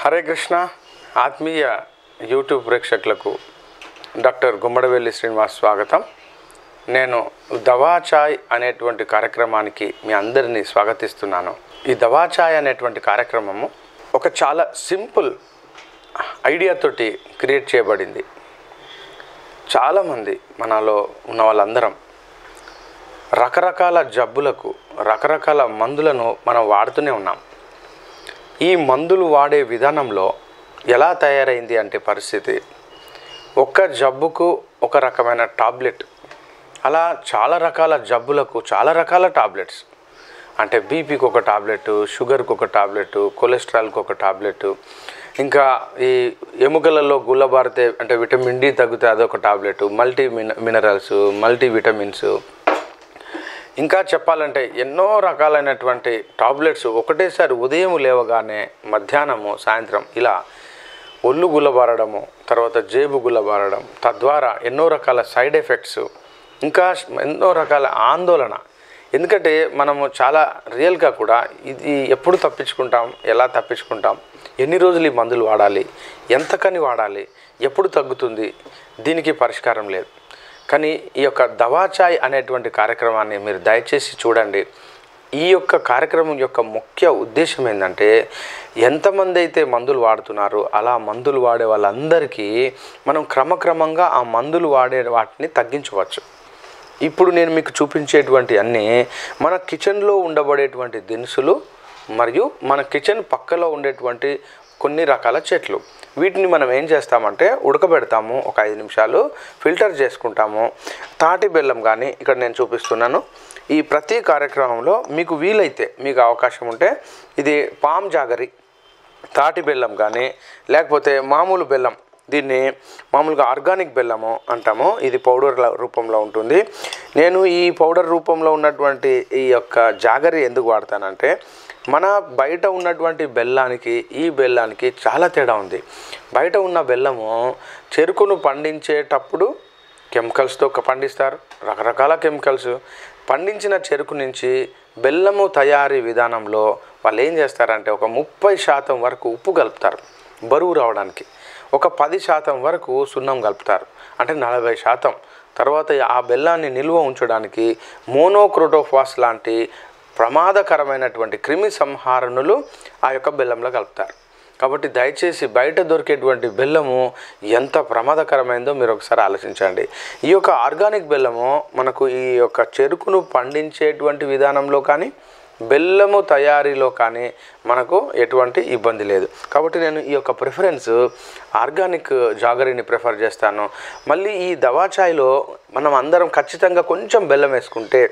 హరే కృష్ణ ఆత్మీయ యూట్యూబ్ ప్రేక్షకులకు డాక్టర్ గుమ్మడవెల్లి శ్రీనివాస్ స్వాగతం నేను దవా చాయ్ అనేటువంటి కార్యక్రమానికి మీ అందరినీ స్వాగతిస్తున్నాను ఈ దవా చాయ్ అనేటువంటి కార్యక్రమము ఒక చాలా సింపుల్ ఐడియాతోటి క్రియేట్ చేయబడింది చాలామంది మనలో ఉన్న వాళ్ళందరం రకరకాల జబ్బులకు రకరకాల మందులను మనం వాడుతూనే ఉన్నాం ఈ మందులు వాడే విధానంలో ఎలా తయారైంది అంటే పరిస్థితి ఒక్క జబ్బుకు ఒక రకమైన టాబ్లెట్ అలా చాలా రకాల జబ్బులకు చాలా రకాల టాబ్లెట్స్ అంటే బీపీకి ఒక టాబ్లెట్ షుగర్కి ఒక టాబ్లెట్ కొలెస్ట్రాల్కి ఒక టాబ్లెట్ ఇంకా ఈ ఎముకలలో గుల్లబారితే అంటే విటమిన్ డి తగ్గితే అదొక టాబ్లెట్ మల్టీ మిన మినరల్స్ మల్టీ విటమిన్స్ ఇంకా చెప్పాలంటే ఎన్నో రకాలైనటువంటి టాబ్లెట్స్ ఒకటేసారి ఉదయం లేవగానే మధ్యాహ్నము సాయంత్రం ఇలా ఒళ్ళు గుల్లబారడము తర్వాత జేబు గుల్లబారడం తద్వారా ఎన్నో రకాల సైడ్ ఎఫెక్ట్స్ ఇంకా ఎన్నో రకాల ఆందోళన ఎందుకంటే మనము చాలా రియల్గా కూడా ఇది ఎప్పుడు తప్పించుకుంటాం ఎలా తప్పించుకుంటాం ఎన్ని రోజులు ఈ మందులు వాడాలి ఎంతకని వాడాలి ఎప్పుడు తగ్గుతుంది దీనికి పరిష్కారం లేదు కానీ ఈ యొక్క దవాచాయ్ అనేటువంటి కార్యక్రమాన్ని మీరు దయచేసి చూడండి ఈ యొక్క కార్యక్రమం యొక్క ముఖ్య ఉద్దేశం ఏంటంటే ఎంతమంది అయితే మందులు వాడుతున్నారో అలా మందులు వాడే వాళ్ళందరికీ మనం క్రమక్రమంగా ఆ మందులు వాడే వాటిని తగ్గించవచ్చు ఇప్పుడు నేను మీకు చూపించేటువంటి అన్నీ మన కిచెన్లో ఉండబడేటువంటి దినుసులు మరియు మన కిచెన్ పక్కలో ఉండేటువంటి కొన్ని రకాల చెట్లు వీటిని మనం ఏం చేస్తామంటే ఉడకబెడతాము ఒక ఐదు నిమిషాలు ఫిల్టర్ చేసుకుంటాము తాటి బెల్లం కానీ ఇక్కడ నేను చూపిస్తున్నాను ఈ ప్రతి కార్యక్రమంలో మీకు వీలైతే మీకు అవకాశం ఉంటే ఇది పామ్ జాగరి తాటి బెల్లం కానీ లేకపోతే మామూలు బెల్లం దీన్ని మామూలుగా ఆర్గానిక్ బెల్లము అంటాము ఇది పౌడర్ ల- రూపంలో ఉంటుంది నేను ఈ పౌడర్ రూపంలో ఉన్నటువంటి ఈ యొక్క జాగరి ఎందుకు వాడతానంటే మన బయట ఉన్నటువంటి బెల్లానికి ఈ బెల్లానికి చాలా తేడా ఉంది బయట ఉన్న బెల్లము చెరుకును పండించేటప్పుడు కెమికల్స్తో క- పండిస్తారు రకరకాల కెమికల్స్ పండించిన చెరుకు నుంచి బెల్లము తయారీ విధానంలో వాళ్ళు ఏం చేస్తారంటే ఒక ముప్పై శాతం వరకు ఉప్పు కలుపుతారు బరువు రావడానికి ఒక పది శాతం వరకు సున్నం కలుపుతారు అంటే నలభై శాతం తర్వాత ఆ బెల్లాన్ని నిల్వ ఉంచడానికి మోనోక్రోటోఫాస్ లాంటి ప్రమాదకరమైనటువంటి క్రిమి సంహారణలు ఆ యొక్క బెల్లంలో కలుపుతారు కాబట్టి దయచేసి బయట దొరికేటువంటి బెల్లము ఎంత ప్రమాదకరమైందో మీరు ఒకసారి ఆలోచించండి ఈ యొక్క ఆర్గానిక్ బెల్లము మనకు ఈ యొక్క చెరుకును పండించేటువంటి విధానంలో కానీ బెల్లము తయారీలో కానీ మనకు ఎటువంటి ఇబ్బంది లేదు కాబట్టి నేను ఈ యొక్క ప్రిఫరెన్స్ ఆర్గానిక్ జాగరీని ప్రిఫర్ చేస్తాను మళ్ళీ ఈ దవాచాయ్లో మనం అందరం ఖచ్చితంగా కొంచెం బెల్లం వేసుకుంటే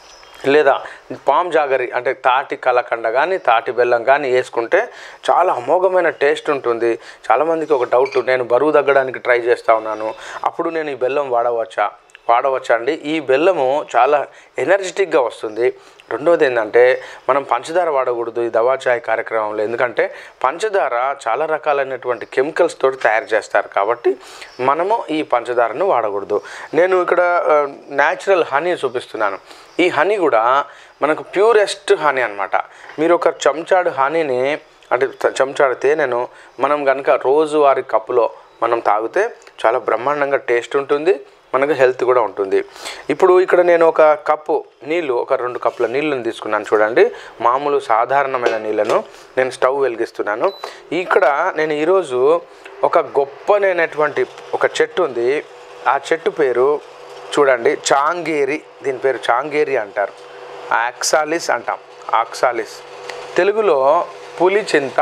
లేదా పామ్ జాగరి అంటే తాటి కలకండ కానీ తాటి బెల్లం కానీ వేసుకుంటే చాలా అమోఘమైన టేస్ట్ ఉంటుంది చాలామందికి ఒక డౌట్ నేను బరువు తగ్గడానికి ట్రై చేస్తూ ఉన్నాను అప్పుడు నేను ఈ బెల్లం వాడవచ్చా వాడవచ్చా అండి ఈ బెల్లము చాలా ఎనర్జెటిక్గా వస్తుంది రెండవది ఏంటంటే మనం పంచదార వాడకూడదు ఈ దవా చాయ్ కార్యక్రమంలో ఎందుకంటే పంచదార చాలా రకాలైనటువంటి కెమికల్స్ తోటి తయారు చేస్తారు కాబట్టి మనము ఈ పంచదారను వాడకూడదు నేను ఇక్కడ న్యాచురల్ హనీ చూపిస్తున్నాను ఈ హనీ కూడా మనకు ప్యూరెస్ట్ హనీ అన్నమాట మీరు ఒక చెంచాడు హనీని అంటే త- చెంచాడు తేనెను మనం కనుక రోజువారి కప్పులో మనం తాగితే చాలా బ్రహ్మాండంగా టేస్ట్ ఉంటుంది మనకు హెల్త్ కూడా ఉంటుంది ఇప్పుడు ఇక్కడ నేను ఒక కప్పు నీళ్ళు ఒక రెండు కప్పుల నీళ్ళని తీసుకున్నాను చూడండి మామూలు సాధారణమైన నీళ్ళను నేను స్టవ్ వెలిగిస్తున్నాను ఇక్కడ నేను ఈరోజు ఒక గొప్పనైనటువంటి ఒక చెట్టు ఉంది ఆ చెట్టు పేరు చూడండి చాంగేరి దీని పేరు చాంగేరి అంటారు ఆక్సాలిస్ అంటాం ఆక్సాలిస్ తెలుగులో పులి చింత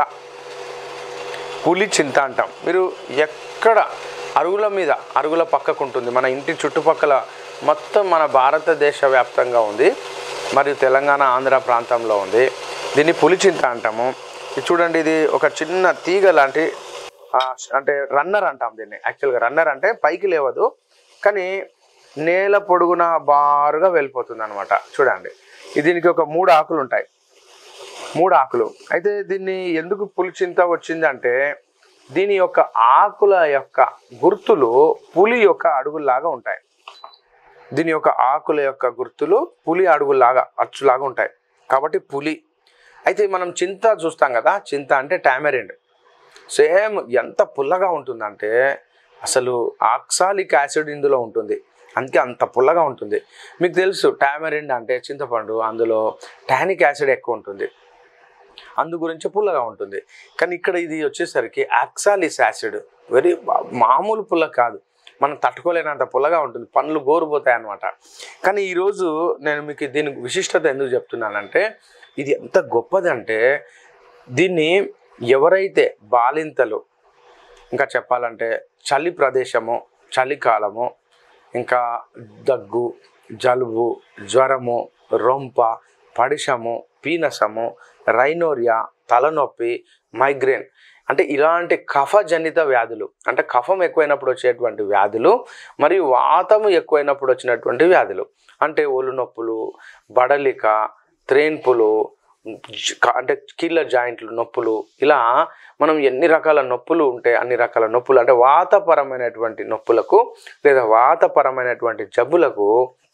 పులి చింత అంటాం మీరు ఎక్కడ అరుగుల మీద అరుగుల పక్కకు ఉంటుంది మన ఇంటి చుట్టుపక్కల మొత్తం మన భారతదేశ వ్యాప్తంగా ఉంది మరియు తెలంగాణ ఆంధ్ర ప్రాంతంలో ఉంది దీన్ని పులిచింత అంటాము ఇది చూడండి ఇది ఒక చిన్న తీగ లాంటి ఆ, అంటే రన్నర్ అంటాం దీన్ని యాక్చువల్గా రన్నర్ అంటే పైకి లేవదు కానీ నేల పొడుగున బారుగా వెళ్ళిపోతుంది అనమాట చూడండి ఇది దీనికి ఒక మూడు ఆకులు ఉంటాయి మూడు ఆకులు అయితే దీన్ని ఎందుకు పులిచింత వచ్చింది అంటే దీని యొక్క ఆకుల యొక్క గుర్తులు పులి యొక్క అడుగుల్లాగా ఉంటాయి దీని యొక్క ఆకుల యొక్క గుర్తులు పులి అడుగుల్లాగా అచ్చులాగా ఉంటాయి కాబట్టి పులి అయితే మనం చింత చూస్తాం కదా చింత అంటే టామెరిండ్ సేమ్ ఎంత పుల్లగా ఉంటుందంటే అసలు ఆక్సాలిక్ యాసిడ్ ఇందులో ఉంటుంది అందుకే అంత పుల్లగా ఉంటుంది మీకు తెలుసు టామరిండ్ అంటే చింతపండు అందులో టానిక్ యాసిడ్ ఎక్కువ ఉంటుంది అందు గురించి పుల్లగా ఉంటుంది కానీ ఇక్కడ ఇది వచ్చేసరికి ఆక్సాలిస్ యాసిడ్ వెరీ మామూలు పుల్ల కాదు మనం తట్టుకోలేనంత పుల్లగా ఉంటుంది పండ్లు గోరుపోతాయి అన్నమాట కానీ ఈరోజు నేను మీకు దీని విశిష్టత ఎందుకు చెప్తున్నానంటే ఇది ఎంత గొప్పదంటే దీన్ని ఎవరైతే బాలింతలు ఇంకా చెప్పాలంటే చలి ప్రదేశము చలికాలము ఇంకా దగ్గు జలుబు జ్వరము రొంప పడిశము పీనసము రైనోరియా తలనొప్పి మైగ్రేన్ అంటే ఇలాంటి కఫజనిత వ్యాధులు అంటే కఫం ఎక్కువైనప్పుడు వచ్చేటువంటి వ్యాధులు మరియు వాతము ఎక్కువైనప్పుడు వచ్చినటువంటి వ్యాధులు అంటే ఒళ్ళు నొప్పులు బడలిక త్రేన్పులు జ- క- అంటే కీళ్ళ జాయింట్లు నొప్పులు ఇలా మనం ఎన్ని రకాల నొప్పులు ఉంటే అన్ని రకాల నొప్పులు అంటే వాతపరమైనటువంటి నొప్పులకు లేదా వాతపరమైనటువంటి జబ్బులకు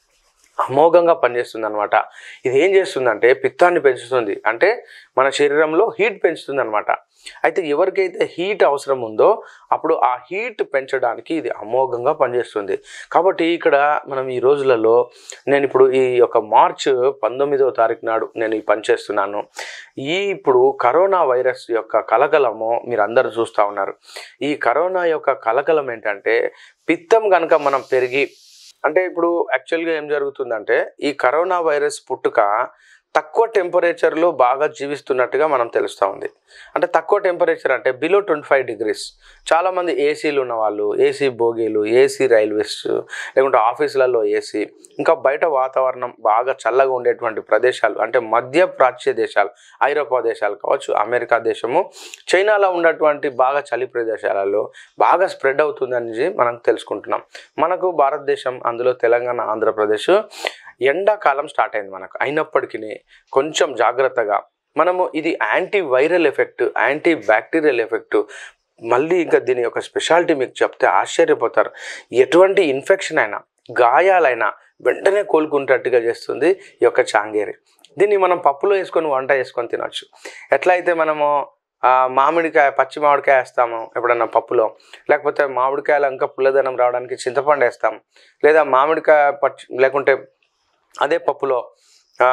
అమోఘంగా పనిచేస్తుంది అనమాట ఇది ఏం చేస్తుందంటే పిత్తాన్ని పెంచుతుంది అంటే మన శరీరంలో హీట్ పెంచుతుంది అనమాట అయితే ఎవరికైతే హీట్ అవసరం ఉందో అప్పుడు ఆ హీట్ పెంచడానికి ఇది అమోఘంగా పనిచేస్తుంది కాబట్టి ఇక్కడ మనం ఈ రోజులలో నేను ఇప్పుడు ఈ యొక్క మార్చ్ పంతొమ్మిదవ తారీఖు నాడు నేను ఈ పని చేస్తున్నాను ఈ ఇప్పుడు కరోనా వైరస్ యొక్క కలకలము మీరు అందరూ చూస్తూ ఉన్నారు ఈ కరోనా యొక్క కలకలం ఏంటంటే పిత్తం కనుక మనం పెరిగి అంటే ఇప్పుడు యాక్చువల్గా ఏం జరుగుతుందంటే ఈ కరోనా వైరస్ పుట్టుక తక్కువ టెంపరేచర్లో బాగా జీవిస్తున్నట్టుగా మనం తెలుస్తూ ఉంది అంటే తక్కువ టెంపరేచర్ అంటే బిలో ట్వంటీ ఫైవ్ డిగ్రీస్ చాలామంది ఏసీలు ఉన్న వాళ్ళు ఏసీ బోగీలు ఏసీ రైల్వేస్ లేకుంటే ఆఫీసులలో ఏసీ ఇంకా బయట వాతావరణం బాగా చల్లగా ఉండేటువంటి ప్రదేశాలు అంటే మధ్య ప్రాచ్య దేశాలు ఐరోపా దేశాలు కావచ్చు అమెరికా దేశము చైనాలో ఉన్నటువంటి బాగా చలి ప్రదేశాలలో బాగా స్ప్రెడ్ అవుతుందని మనం తెలుసుకుంటున్నాం మనకు భారతదేశం అందులో తెలంగాణ ఆంధ్రప్రదేశ్ ఎండాకాలం స్టార్ట్ అయింది మనకు అయినప్పటికీ కొంచెం జాగ్రత్తగా మనము ఇది antiviral effect antibacterial effect మళ్ళీ ఇంకా దీని యొక్క స్పెషాలిటీ మీకు చెప్తే ఆశ్చర్యపోతారు ఎటువంటి ఇన్ఫెక్షన్ అయినా గాయాలైనా వెంటనే కోలుకుంటట్టుగా చేస్తుంది ఈ యొక్క చాంగేరి దీన్ని మనం పప్పులో వేసుకొని వంట చేసుకొని తినొచ్చు ఎట్లా అయితే మనము ఆ, మామిడికాయ పచ్చి మామిడికాయ వేస్తాము ఎప్పుడన్నా పప్పులో లేకపోతే మామిడికాయలు ఇంకా పుల్లదనం రావడానికి చింతపండు వేస్తాం లేదా మామిడికాయ పచ్చి లేకుంటే అదే పప్పులో ఆ,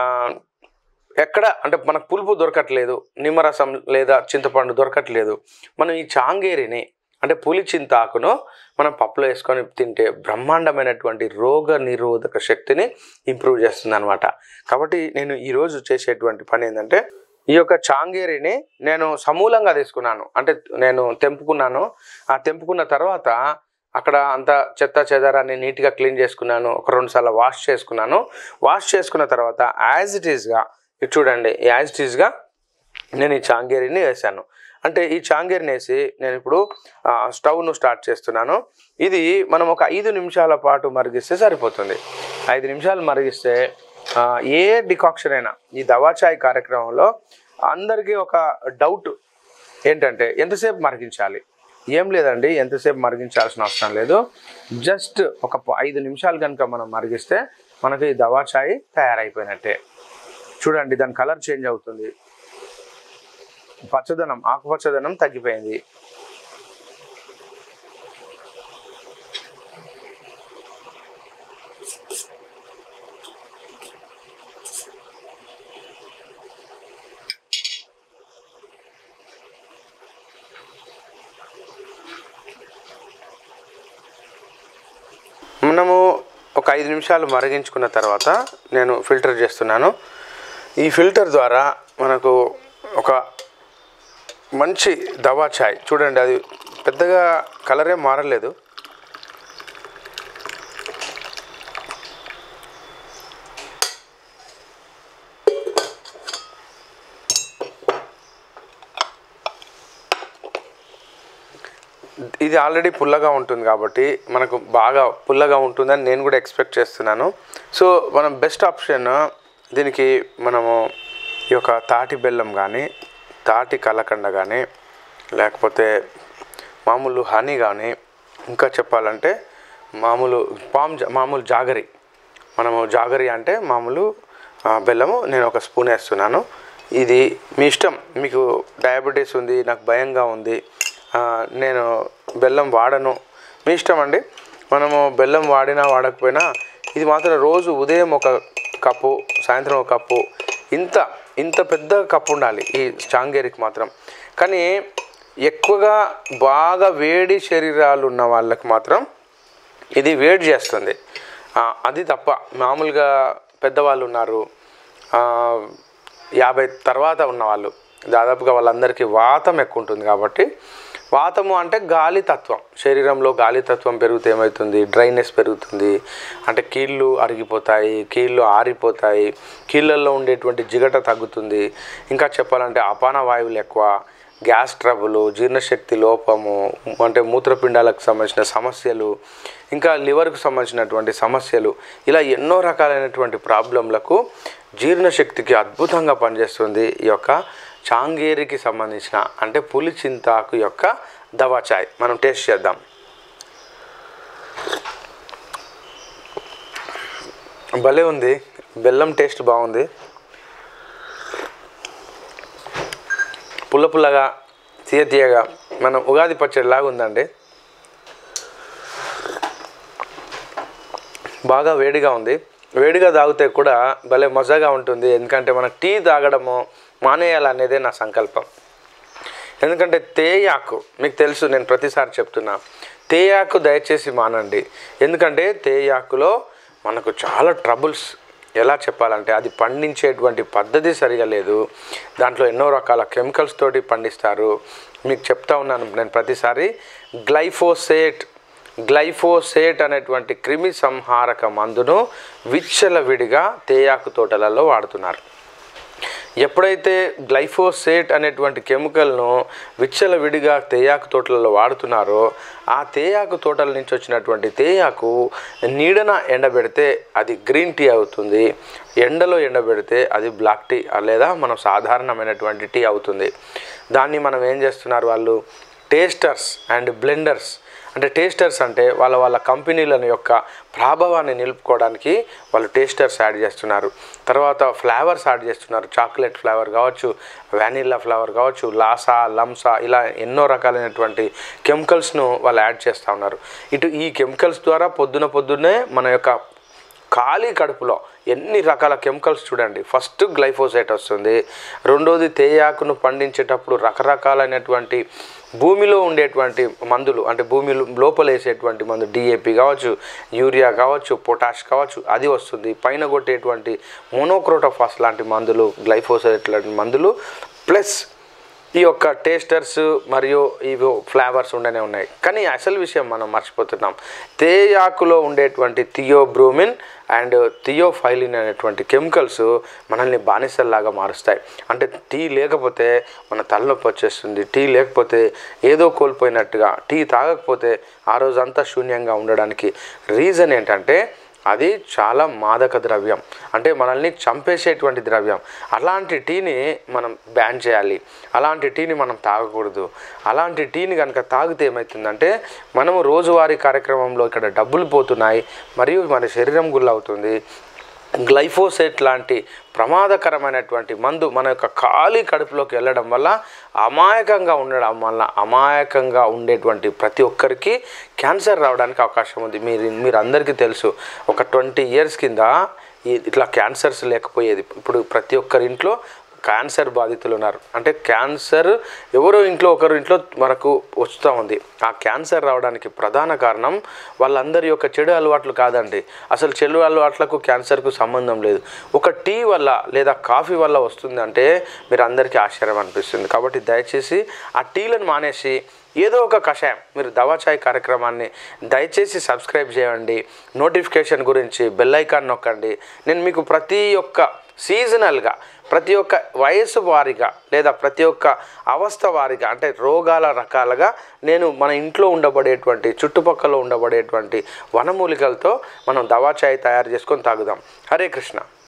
ఎక్కడ అంటే మనకు పులుపు దొరకట్లేదు నిమ్మరసం లేదా చింతపండు దొరకట్లేదు మనం ఈ చాంగేరిని అంటే పులి చింతాకును మనం పప్పులో వేసుకొని తింటే బ్రహ్మాండమైనటువంటి రోగ నిరోధక శక్తిని ఇంప్రూవ్ చేస్తుంది అనమాట కాబట్టి నేను ఈరోజు చేసేటువంటి పని ఏంటంటే ఈ యొక్క చాంగేరిని నేను సమూలంగా తీసుకున్నాను అంటే నేను తెంపుకున్నాను ఆ తెంపుకున్న తర్వాత అక్కడ అంత చెత్త చెదారాన్ని నీట్గా క్లీన్ చేసుకున్నాను ఒక రెండు సార్లు వాష్ చేసుకున్నాను వాష్ చేసుకున్న తర్వాత యాజ్ ఇట్ ఈస్గా ఇది చూడండి యాజ్ ఇట్ ఈస్గా నేను ఈ చాంగేరిని వేసాను అంటే ఈ చాంగేరిని వేసి నేను ఇప్పుడు ఆ, స్టవ్ను స్టార్ట్ చేస్తున్నాను ఇది మనం ఒక ఐదు నిమిషాల పాటు మరిగిస్తే సరిపోతుంది ఐదు నిమిషాలు మరిగిస్తే ఆ, ఏ డికాక్షన్ అయినా ఈ దవాచాయ్ కార్యక్రమంలో అందరికీ ఒక డౌట్ ఏంటంటే ఎంతసేపు మరిగించాలి ఏం లేదండి ఎంతసేపు మరిగించాల్సిన అవసరం లేదు జస్ట్ ఒక ప- ఐదు నిమిషాలు కనుక మనం మరిగిస్తే మనకి ఈ దవా చాయ్ తయారైపోయినట్టే చూడండి దాని కలర్ చేంజ్ అవుతుంది పచ్చదనం ఆకుపచ్చదనం తగ్గిపోయింది మనము ఒక ఐదు నిమిషాలు మరిగించుకున్న తర్వాత నేను ఫిల్టర్ చేస్తున్నాను ఈ ఫిల్టర్ ద్వారా మనకు ఒక మంచి దవా చాయ్ చూడండి అది పెద్దగా కలరే మారలేదు ఇది ఆల్రెడీ పుల్లగా ఉంటుంది కాబట్టి మనకు బాగా పుల్లగా ఉంటుందని నేను కూడా ఎక్స్పెక్ట్ చేస్తున్నాను సో మనం బెస్ట్ ఆప్షన్ దీనికి మనము ఈ యొక్క తాటి బెల్లం కానీ తాటి కలకండ కానీ లేకపోతే మామూలు హనీ కానీ ఇంకా చెప్పాలంటే మామూలు పామ్ జా- మామూలు జాగరి మనము జాగరి అంటే మామూలు ఆ, బెల్లము నేను ఒక స్పూన్ వేస్తున్నాను ఇది మీ ఇష్టం మీకు డయాబెటీస్ ఉంది నాకు భయంగా ఉంది ఆ, నేను బెల్లం వాడను మీ ఇష్టం అండి మనము బెల్లం వాడినా వాడకపోయినా ఇది మాత్రం రోజు ఉదయం ఒక కప్పు సాయంత్రం ఒక కప్పు ఇంత ఇంత పెద్ద కప్పు ఉండాలి ఈ స్ట్రాంగేరికి మాత్రం కానీ ఎక్కువగా బాగా వేడి శరీరాలు ఉన్న వాళ్ళకి మాత్రం ఇది వేడి చేస్తుంది ఆ, అది తప్ప మామూలుగా పెద్దవాళ్ళు ఉన్నారు ఆ, యాభై తర్వాత ఉన్నవాళ్ళు దాదాపుగా వాళ్ళందరికీ వాతం ఎక్కువ ఉంటుంది కాబట్టి వాతము అంటే గాలి తత్వం శరీరంలో గాలి తత్వం పెరిగితే ఏమవుతుంది డ్రైనెస్ పెరుగుతుంది అంటే కీళ్ళు అరిగిపోతాయి కీళ్ళు ఆరిపోతాయి కీళ్ళల్లో ఉండేటువంటి జిగట తగ్గుతుంది ఇంకా చెప్పాలంటే అపాన వాయువులు ఎక్కువ గ్యాస్ ట్రబుల్ జీర్ణశక్తి లోపము అంటే మూత్రపిండాలకు సంబంధించిన సమస్యలు ఇంకా లివర్కు సంబంధించినటువంటి సమస్యలు ఇలా ఎన్నో రకాలైనటువంటి ప్రాబ్లంలకు జీర్ణశక్తికి అద్భుతంగా పనిచేస్తుంది ఈ యొక్క చాంగేరికి సంబంధించిన అంటే పులి చింతాకు యొక్క దవా చాయ్ మనం టేస్ట్ చేద్దాం భలే ఉంది బెల్లం టేస్ట్ బాగుంది పుల్ల పుల్లగా తీయ తీయగా మనం ఉగాది పచ్చడి లాగా ఉందండి బాగా వేడిగా ఉంది వేడిగా తాగితే కూడా భలే మజాగా ఉంటుంది ఎందుకంటే మన టీ తాగడము మానేయాలనేదే నా సంకల్పం ఎందుకంటే తేయాకు మీకు తెలుసు నేను ప్రతిసారి చెప్తున్నా తేయాకు దయచేసి మానండి ఎందుకంటే తేయాకులో మనకు చాలా ట్రబుల్స్ ఎలా చెప్పాలంటే అది పండించేటువంటి పద్ధతి సరిగా లేదు దాంట్లో ఎన్నో రకాల కెమికల్స్ తోటి పండిస్తారు మీకు చెప్తా ఉన్నాను నేను ప్రతిసారి గ్లైఫోసేట్ గ్లైఫోసేట్ అనేటువంటి క్రిమి సంహారక మందును విచ్చలవిడిగా తేయాకు తోటలలో వాడుతున్నారు ఎప్పుడైతే గ్లైఫోసేట్ అనేటువంటి కెమికల్ను విచ్చలవిడిగా తేయాకు తోటలలో వాడుతున్నారో ఆ తేయాకు తోటల నుంచి వచ్చినటువంటి తేయాకు నీడన ఎండబెడితే అది గ్రీన్ టీ అవుతుంది ఎండలో ఎండబెడితే అది బ్లాక్ టీ లేదా మనం సాధారణమైనటువంటి టీ అవుతుంది దాన్ని మనం ఏం చేస్తున్నారు వాళ్ళు టేస్టర్స్ అండ్ బ్లెండర్స్ అంటే టేస్టర్స్ అంటే వాళ్ళ వాళ్ళ కంపెనీల యొక్క ప్రాభవాన్ని నిలుపుకోవడానికి వాళ్ళు టేస్టర్స్ యాడ్ చేస్తున్నారు తర్వాత ఫ్లేవర్స్ యాడ్ చేస్తున్నారు చాక్లెట్ ఫ్లేవర్ కావచ్చు వ్యానిలా ఫ్లేవర్ కావచ్చు లాసా లంసా ఇలా ఎన్నో రకాలైనటువంటి కెమికల్స్ను వాళ్ళు యాడ్ చేస్తూ ఉన్నారు ఇటు ఈ కెమికల్స్ ద్వారా పొద్దున పొద్దున్నే మన యొక్క ఖాళీ కడుపులో ఎన్ని రకాల కెమికల్స్ చూడండి ఫస్ట్ గ్లైఫోసైట్ వస్తుంది రెండోది తేయాకును పండించేటప్పుడు రకరకాలైనటువంటి భూమిలో ఉండేటువంటి మందులు అంటే భూమి లోపల వేసేటువంటి మందు డిఏపి కావచ్చు యూరియా కావచ్చు పొటాష్ కావచ్చు అది వస్తుంది పైన కొట్టేటువంటి మోనోక్రోటోఫాస్ లాంటి మందులు గ్లైఫోసైట్ లాంటి మందులు ప్లస్ ఈ యొక్క టేస్టర్స్ మరియు ఇవి ఫ్లేవర్స్ ఉండనే ఉన్నాయి కానీ అసలు విషయం మనం మర్చిపోతున్నాం తేయాకులో ఉండేటువంటి థియోబ్రూమిన్ అండ్ థియోఫైలిన్ అనేటువంటి కెమికల్స్ మనల్ని బానిసల్లాగా మారుస్తాయి అంటే టీ లేకపోతే మన తలనొప్పి వచ్చేస్తుంది టీ లేకపోతే ఏదో కోల్పోయినట్టుగా టీ తాగకపోతే ఆ రోజంతా శూన్యంగా ఉండడానికి రీజన్ ఏంటంటే అది చాలా మాదక ద్రవ్యం అంటే మనల్ని చంపేసేటువంటి ద్రవ్యం అలాంటి టీని మనం బ్యాన్ చేయాలి అలాంటి టీని మనం తాగకూడదు అలాంటి టీని కనుక తాగితే ఏమవుతుందంటే మనము రోజువారీ కార్యక్రమంలో ఇక్కడ డబ్బులు పోతున్నాయి మరియు మన శరీరం గుల్లవుతుంది గ్లైఫోసేట్ లాంటి ప్రమాదకరమైనటువంటి మందు మన యొక్క ఖాళీ కడుపులోకి వెళ్ళడం వల్ల అమాయకంగా ఉండడం వల్ల అమాయకంగా ఉండేటువంటి ప్రతి ఒక్కరికి క్యాన్సర్ రావడానికి అవకాశం ఉంది మీరు మీరు అందరికీ తెలుసు ఒక ట్వంటీ ఇయర్స్ కింద ఈ ఇట్లా క్యాన్సర్స్ లేకపోయేది ఇప్పుడు ప్రతి ఒక్కరి ఇంట్లో క్యాన్సర్ బాధితులు ఉన్నారు అంటే క్యాన్సర్ ఎవరో ఇంట్లో ఒకరు ఇంట్లో మనకు వస్తూ ఉంది ఆ క్యాన్సర్ రావడానికి ప్రధాన కారణం వాళ్ళందరి యొక్క చెడు అలవాట్లు కాదండి అసలు చెడు అలవాట్లకు క్యాన్సర్కు సంబంధం లేదు ఒక టీ వల్ల లేదా కాఫీ వల్ల వస్తుంది అంటే మీరు అందరికీ ఆశ్చర్యం అనిపిస్తుంది కాబట్టి దయచేసి ఆ టీలను మానేసి ఏదో ఒక కషాయం మీరు దవా చాయ్ కార్యక్రమాన్ని దయచేసి సబ్స్క్రైబ్ చేయండి నోటిఫికేషన్ గురించి బెల్ ఐకాన్ నొక్కండి నేను మీకు ప్రతి ఒక్క సీజనల్గా ప్రతి ఒక్క వయసు వారిగా లేదా ప్రతి ఒక్క అవస్థ వారిగా అంటే రోగాల రకాలుగా నేను మన ఇంట్లో ఉండబడేటువంటి చుట్టుపక్కల ఉండబడేటువంటి వనమూలికలతో మనం దవా చాయ్ తయారు చేసుకొని తాగుదాం హరే కృష్ణ